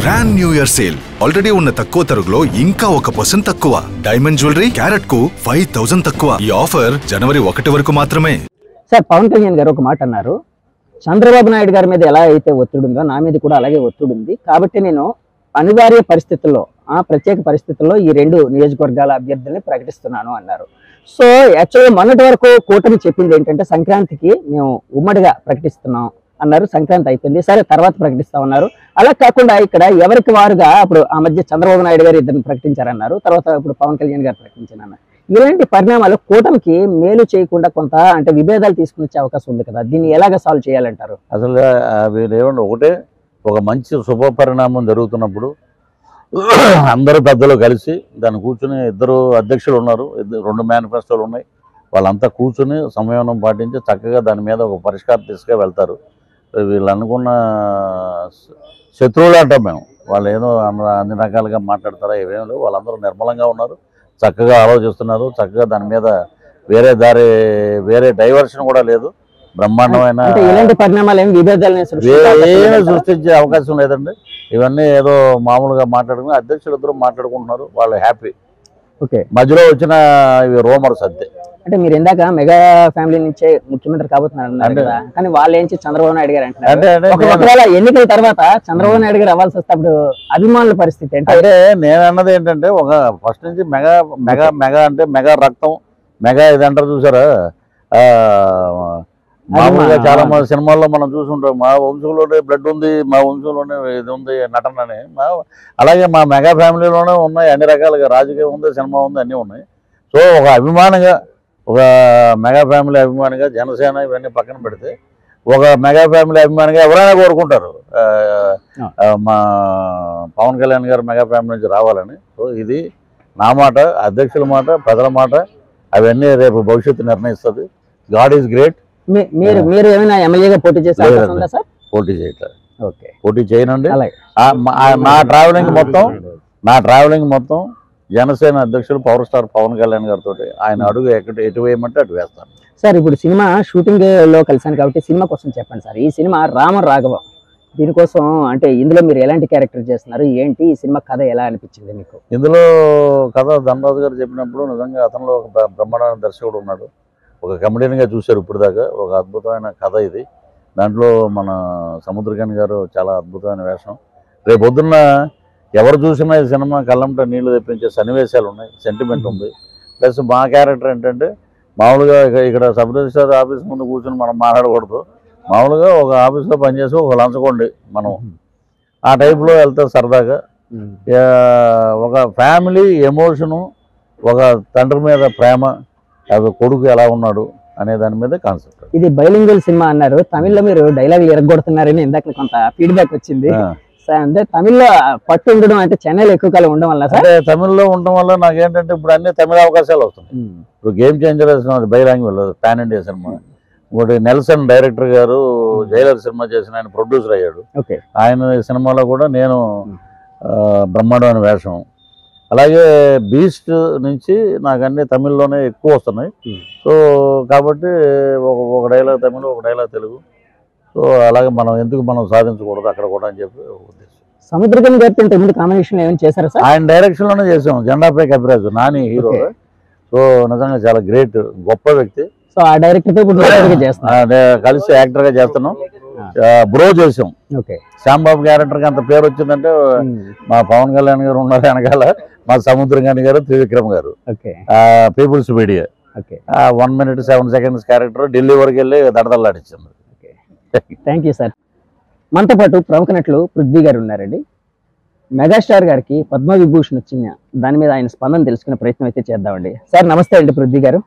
Grand new year sale already ఉన్న తక్కువ తరుగులో ఇంకా ఒక పర్సెంట్ తక్కువ డైమండ్ జ్యువెలరీ క్యారెట్ కు ఫైవ్ థౌసండ్ తక్కువ ఈ ఆఫర్ జనవరి ఒకటి వరకు మాత్రమే సార్ పవన్ కళ్యాణ్ గారు ఒక మాట అన్నారు చంద్రబాబు నాయుడు గారి మీద ఎలా అయితే ఒత్తిడి ఉందో నా మీద కూడా అలాగే ఒత్తిడి ఉంది కాబట్టి నేను అనివార్య పరిస్థితుల్లో ఆ ప్రత్యేక పరిస్థితుల్లో ఈ రెండు నియోజకవర్గాల అభ్యర్థుల్ని ప్రకటిస్తున్నాను అన్నారు సో యాక్చువల్గా మొన్నటి వరకు కూటమి చెప్పింది ఏంటంటే సంక్రాంతికి మేము ఉమ్మడిగా ప్రకటిస్తున్నాం అన్నారు సంక్రాంతి అయిపోయింది సరే తర్వాత ప్రకటిస్తామన్నారు అలా కాకుండా ఇక్కడ ఎవరికి వారుగా అప్పుడు ఆ మధ్య చంద్రబాబు నాయుడు గారు ఇద్దరిని ప్రకటించారన్నారు తర్వాత ఇప్పుడు పవన్ కళ్యాణ్ గారు ప్రకటించారన్నారు ఇలాంటి పరిణామాలు కూటమికి మేలు చేయకుండా కొంత అంటే విభేదాలు తీసుకుని వచ్చే అవకాశం ఉంది కదా దీన్ని ఎలాగ సాల్వ్ చేయాలంటారు అసలు వీళ్ళు ఏమన్నా ఒకటే ఒక మంచి శుభ పరిణామం జరుగుతున్నప్పుడు అందరూ పెద్దలు కలిసి దాన్ని కూర్చుని ఇద్దరు అధ్యక్షులు ఉన్నారు ఇద్దరు రెండు మేనిఫెస్టోలు ఉన్నాయి వాళ్ళంతా కూర్చుని సంయమనం పాటించి చక్కగా దాని మీద ఒక పరిష్కారం తీసుకు వెళ్తారు వీళ్ళు అనుకున్న శ- శత్రువులు అంటాం మేము వాళ్ళు ఏదో అన్ని అన్ని రకాలుగా మాట్లాడతారా ఇవేం లేవు వాళ్ళందరూ నిర్మలంగా ఉన్నారు చక్కగా ఆలోచిస్తున్నారు చక్కగా దాని మీద వేరే దారి వేరే డైవర్షన్ కూడా లేదు బ్రహ్మాండమైన అంటే ఇలాంటి పరిణామాలు ఏమి విభేదాలని ఏమీ సృష్టించాలంటారా? సృష్టించే అవకాశం లేదండి ఇవన్నీ ఏదో మామూలుగా మాట్లాడుకుని అధ్యక్షులు ఇద్దరు మాట్లాడుకుంటున్నారు వాళ్ళు హ్యాపీ ఓకే మధ్యలో వచ్చిన ఇవి రోమర్స్ అంతే అంటే మీరు ఇందాక మెగా ఫ్యామిలీ నుంచే ముఖ్యమంత్రి కాబోతున్నారు అన్నారు అంటే- కదా కానీ వాళ్ళు ఏంచి చంద్రబాబు నాయుడు గారు అంటున్నారు అంటే అంటే ఒక- నేను- ఒకవేళ ఎన్నికల తర్వాత చంద్రబాబు నాయుడు గారు అవ్వాల్సి వస్తే అప్పుడు అభిమానుల పరిస్థితి అంటే అంటే నేను అన్నది ఏంటంటే ఒక ఫస్ట్ నుంచి మెగా మెగా మెగా అంటే మెగా రక్తం మెగా ఇది అంటారు చూసారా ఆ, మామూలుగా మా- చాలా మంది సినిమాల్లో మనం చూసుంటాం మా వంశంలోనే బ్లడ్ ఉంది మా వంశంలోనే ఇది ఉంది నటన అని మా అలాగే మా మెగా ఫ్యామిలీలోనే ఉన్నాయి అన్ని రకాలుగా రాజకీయం ఉంది సినిమా ఉంది అన్నీ ఉన్నాయి సో ఒక అభిమానంగా ఒక మెగా ఫ్యామిలీ అభిమానిగా జనసేన ఇవన్నీ పక్కన పెడితే ఒక మెగా ఫ్యామిలీ అభిమానిగా ఎవరైనా కోరుకుంటారు ఆ, ఆ, మా పవన్ కళ్యాణ్ గారు మెగా ఫ్యామిలీ నుంచి రావాలని సో ఇది నా మాట అధ్యక్షుల మాట ప్రజల మాట అవన్నీ రేపు భవిష్యత్తు నిర్ణయిస్తుంది గాడ్ ఈజ్ గ్రేట్ మీ- మీరు మీరు ఏమైనా ఎమ్మెల్యేగా పోటీ చేసే అవకాశం లేదండి. ఉందా సార్ పోటీ చేయట్లేదు ఓకే పోటీ చేయనండి అలాగే ఆ, మా- ఆ, నా ట్రావెలింగ్ మొత్తం నా ట్రావెలింగ్ మొత్తం జనసేన అధ్యక్షులు పవర్ స్టార్ పవన్ కళ్యాణ్ గారితో ఆయన అడుగు ఎక్కడ ఎటు వేయమంటే అటు వేస్తాను సార్ ఇప్పుడు సినిమా షూటింగ్ లో కలిసాను కాబట్టి సినిమా కోసం చెప్పండి సార్ ఈ సినిమా రామ రాఘవ దీనికోసం అంటే ఇందులో మీరు ఎలాంటి క్యారెక్టర్ చేస్తున్నారు ఏంటి ఈ సినిమా కథ ఎలా అనిపించింది మీకు ఇందులో కథ ధనరాజు గారు చెప్పినప్పుడు నిజంగా అతనిలో ఒక బ్ర- బ్రహ్మాండమైన దర్శకుడు ఉన్నాడు ఒక కమెడియన్గా చూశారు ఇప్పుడు దాకా ఒక అద్భుతమైన కథ ఇది దాంట్లో మన సముద్రకాని గారు చాలా అద్భుతమైన వేషం రేపు పొద్దున్న ఎవరు చూసినా ఈ సినిమా కళ్ళంట నీళ్లు తెప్పించే సన్నివేశాలు ఉన్నాయి సెంటిమెంట్ ఉంది ప్లస్ మా క్యారెక్టర్ ఏంటంటే మామూలుగా ఇక- ఇక్కడ సబ్ రిజిస్టర్ ఆఫీస్ ముందు కూర్చొని మనం మాట్లాడకూడదు మామూలుగా ఒక ఆఫీస్లో పనిచేసి ఒక లంచగొండి మనం ఆ టైప్లో వెళ్తే సరదాగా ఆ, ఒక ఫ్యామిలీ ఎమోషను ఒక తండ్రి మీద ప్రేమ అది కొడుకు ఎలా ఉన్నాడు అనే దాని మీద కాన్సెప్ట్ ఇది బైలింగువల్ సినిమా అన్నారు తమిళ్లో మీరు డైలాగ్ ఎరగొడుతున్నారని ఇందాక కొంత ఫీడ్బ్యాక్ వచ్చింది సార్ అంటే తమిళ్లో పట్టు ఉండడం అంటే చెన్నైలో ఎక్కువ కాలం ఉండడం వల్ల సార్ అంటే తమిళ్లో ఉండడం వల్ల నాకేంటంటే ఇప్పుడు అన్ని తమిళ అవకాశాలు వస్తున్నాయి ఇప్పుడు game changer bi language pan India cinema ఇంకోటి నెల్సన్ డైరెక్టర్ గారు జైలర్ సినిమా చేసిన ఆయన ప్రొడ్యూసర్ అయ్యాడు ఓకే ఆయన ఈ సినిమాలో కూడా నేను ఆ, బ్రహ్మాండమైన వేషం అలాగే బీస్ట్ నుంచి నాకు అన్ని తమిళ్లోనే ఎక్కువ వస్తున్నాయి Hmm. సో కాబట్టి ఒక ఒక డైలాగ్ తమిళ్ ఒక డైలాగ్ తెలుగు సో అలాగే మనం ఎందుకు మనం సాధించకూడదు అక్కడ కూడా అని చెప్పి ఒక ఉద్దేశం సముద్రకన్ గారితో ఇంతకు ముందు కాంబినేషన్ ఏమైనా చేశారా సార్ ఆయన డైరెక్షన్లోనే చేసాం జెండాపై కపిరాజు నాని హీరో Okay. సో నిజంగా చాలా గ్రేట్ గొప్ప వ్యక్తి సో ఆ డైరెక్టర్ తో ఇప్పుడు డైరెక్టర్ గా ఆ, చేస్తున్నారు నే- కలిసి యాక్టర్గా చేస్తున్నాం బ్రో చేసాం ఓకే శ్యాంబాబు క్యారెక్టర్కి అంత పేరు వచ్చిందంటే మా పవన్ కళ్యాణ్ గారు ఉన్నారు వెనకాల మా సముద్రగాని గారు త్రివిక్రమ్ గారు okay People's Media okay one minute seven seconds character Delhi వరకు వెళ్ళి దడదల్లాడించింది థ్యాంక్ యూ సార్ మనతో పాటు ప్రముఖ నటులు పృథ్వీ గారు ఉన్నారండి మెగాస్టార్ గారికి పద్మ విభూషణ్ వచ్చింది దాని మీద ఆయన స్పందన తెలుసుకునే ప్రయత్నం అయితే చేద్దామండి సార్ నమస్తే అండి పృథ్వీ గారు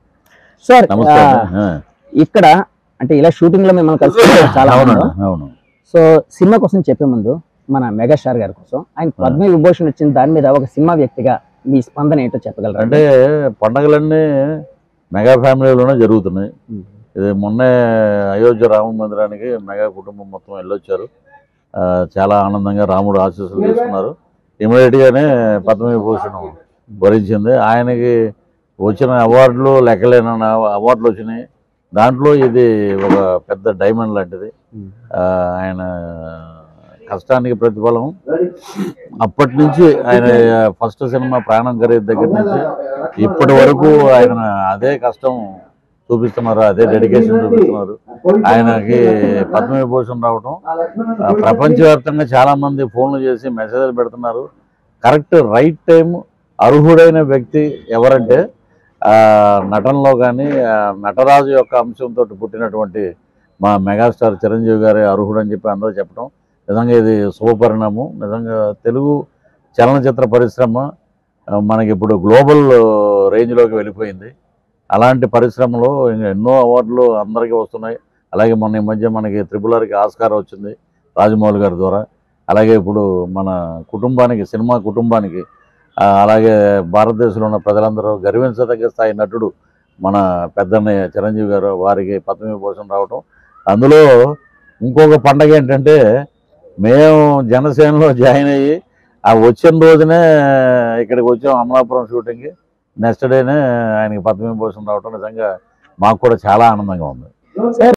సార్ నమస్తే ఆ, ఇక్కడ అంటే ఇలా షూటింగ్ లో మిమ్మల్ని కలిసి చాలా అవును ఆనందం. అవును సో సినిమా కోసం చెప్పే ముందు మన మెగాస్టార్ గారి కోసం ఆయన పద్మ విభూషణ్ వచ్చిన దాని మీద ఒక సినిమా వ్యక్తిగా మీ స్పందన ఏంటో చెప్పగలరా అంటే పండగలన్నీ మెగా ఫ్యామిలీలోనే జరుగుతున్నాయి ఇది మొన్నే అయోధ్య రామ మందిరానికి మెగా కుటుంబం మొత్తం వెళ్ళొచ్చారు ఆ, చాలా ఆనందంగా రాముడు ఆశీస్సులు తీసుకున్నారు ఇమీడియట్గానే పద్మవిభూషణం భరించింది ఆయనకి వచ్చిన అవార్డులు లెక్కలేని అవార్డులు వచ్చినాయి దాంట్లో ఇది ఒక పెద్ద డైమండ్ లాంటిది ఆ, ఆయన కష్టానికి ప్రతిఫలం అప్పటి నుంచి ఆయన ఫస్ట్ సినిమా ప్రాణం ఖరీదు దగ్గర నుంచి ఇప్పటి వరకు ఆయన అదే కష్టం చూపిస్తున్నారు అదే డెడికేషన్ చూపిస్తున్నారు ఆయనకి పద్మవిభూషణ్ రావటం ఆ, ప్రపంచవ్యాప్తంగా చాలా మంది ఫోన్లు చేసి మెసేజ్లు పెడుతున్నారు కరెక్ట్ రైట్ టైం అర్హుడైన వ్యక్తి ఎవరంటే ఆ, నటనలో కానీ నటరాజు యొక్క అంశంతో పుట్టినటువంటి మా మెగాస్టార్ చిరంజీవి గారే అర్హుడు అని చెప్పి అందరూ చెప్పడం నిజంగా ఇది శుభపరిణామం నిజంగా తెలుగు చలనచిత్ర పరిశ్రమ ఆ, మనకి ఇప్పుడు గ్లోబల్ రేంజ్లోకి వెళ్ళిపోయింది అలాంటి పరిశ్రమలో ఇంకా ఎన్నో అవార్డులు అందరికీ వస్తున్నాయి అలాగే మొన్న ఈ మధ్య మనకి త్రిపుల్ ఆర్కి ఆస్కార్ వచ్చింది రాజమౌళి గారి ద్వారా అలాగే ఇప్పుడు మన కుటుంబానికి సినిమా కుటుంబానికి ఆ, అలాగే భారతదేశంలో ఉన్న ప్రజలందరూ గర్వించదగ్గ స్థాయి నటుడు మన పెద్దన్నయ్య చిరంజీవి గారు వారికి పద్మవిభూషణ్ రావటం అందులో ఇంకొక పండగ ఏంటంటే మేము జనసేనలో జాయిన్ అయ్యి ఆ వచ్చిన రోజునే ఇక్కడికి వచ్చాం అమలాపురం షూటింగ్కి నెక్స్ట్ డేనే ఆయనకి పద్మవిభూషణ్ రావటం నిజంగా మాకు కూడా చాలా ఆనందంగా ఉంది సార్